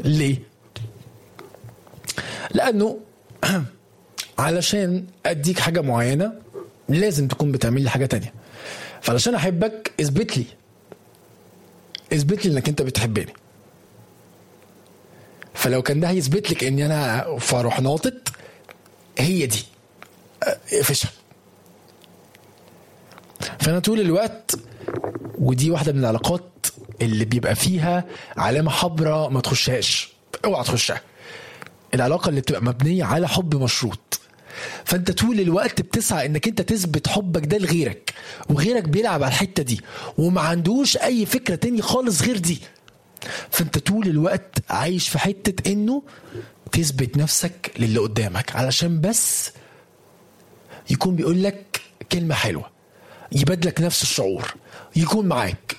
ليه لانه علشان اديك حاجه معينه لازم تكون بتعمل لي حاجه تانية فعلشان احبك اثبت لي اثبت لي انك انت بتحبني فلو كان ده هيثبت لك اني انا فاروح ناطط هي دي اه، اقفشها فانا طول الوقت ودي واحده من العلاقات اللي بيبقى فيها علامه حمراء ما تخشهاش اوعى تخشها العلاقه اللي بتبقى مبنيه على حب مشروط فانت طول الوقت بتسعى انك انت تثبت حبك ده لغيرك وغيرك بيلعب على الحته دي وما عندوش اي فكره تاني خالص غير دي فانت طول الوقت عايش في حته انه تثبت نفسك للي قدامك علشان بس يكون بيقول لك كلمه حلوه يبادلك نفس الشعور يكون معاك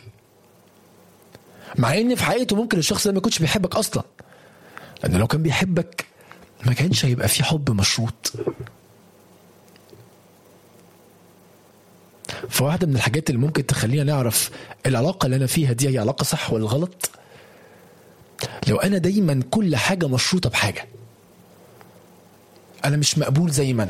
مع ان في حقيقته ممكن الشخص ده ما يكونش بيحبك اصلا لان لو كان بيحبك ما كانش هيبقى في حب مشروط فواحدة من الحاجات اللي ممكن تخلينا نعرف العلاقة اللي أنا فيها دي هي علاقة صح ولا غلط لو أنا دايما كل حاجة مشروطة بحاجة أنا مش مقبول زي ما أنا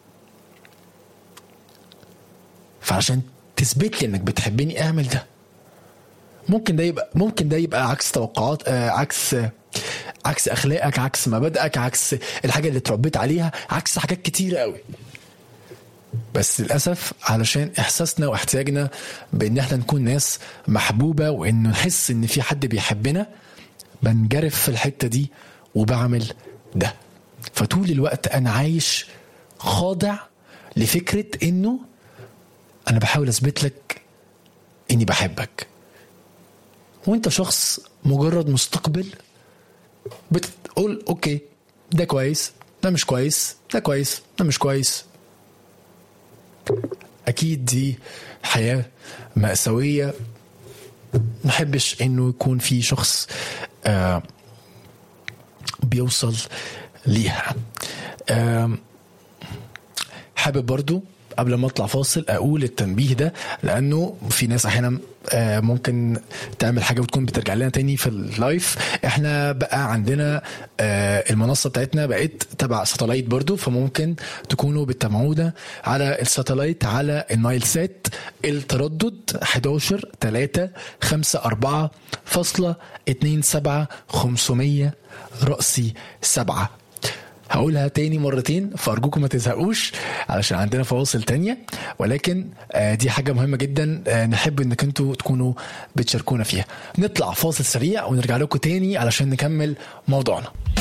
فعشان تثبت لي إنك بتحبني اعمل ده ممكن ده يبقى ممكن ده يبقى عكس توقعات آه عكس آه عكس اخلاقك عكس مبادئك عكس الحاجه اللي اتربيت عليها عكس حاجات كتيره قوي بس للاسف علشان احساسنا واحتياجنا بان احنا نكون ناس محبوبه وانه نحس ان في حد بيحبنا بنجرف في الحته دي وبعمل ده فطول الوقت انا عايش خاضع لفكره انه انا بحاول اثبت لك اني بحبك وانت شخص مجرد مستقبل بتقول اوكي ده كويس ده مش كويس ده كويس ده مش كويس اكيد دي حياه مأساوية نحبش انه يكون في شخص آه بيوصل ليها آه حابب برضو قبل ما اطلع فاصل اقول التنبيه ده لانه في ناس احيانا ممكن تعمل حاجه وتكون بترجع لنا تاني في اللايف احنا بقى عندنا المنصه بتاعتنا بقت تبع ساتلايت برضو فممكن تكونوا بتتابعونا على الساتلايت على النايل سات التردد 11 3 5 4 فاصلة 2 7 500 رأسي 7 هقولها تاني مرتين فارجوكم ما تزهقوش علشان عندنا فواصل تانية ولكن دي حاجة مهمة جدا نحب انك انتوا تكونوا بتشاركونا فيها نطلع فاصل سريع ونرجع لكم تاني علشان نكمل موضوعنا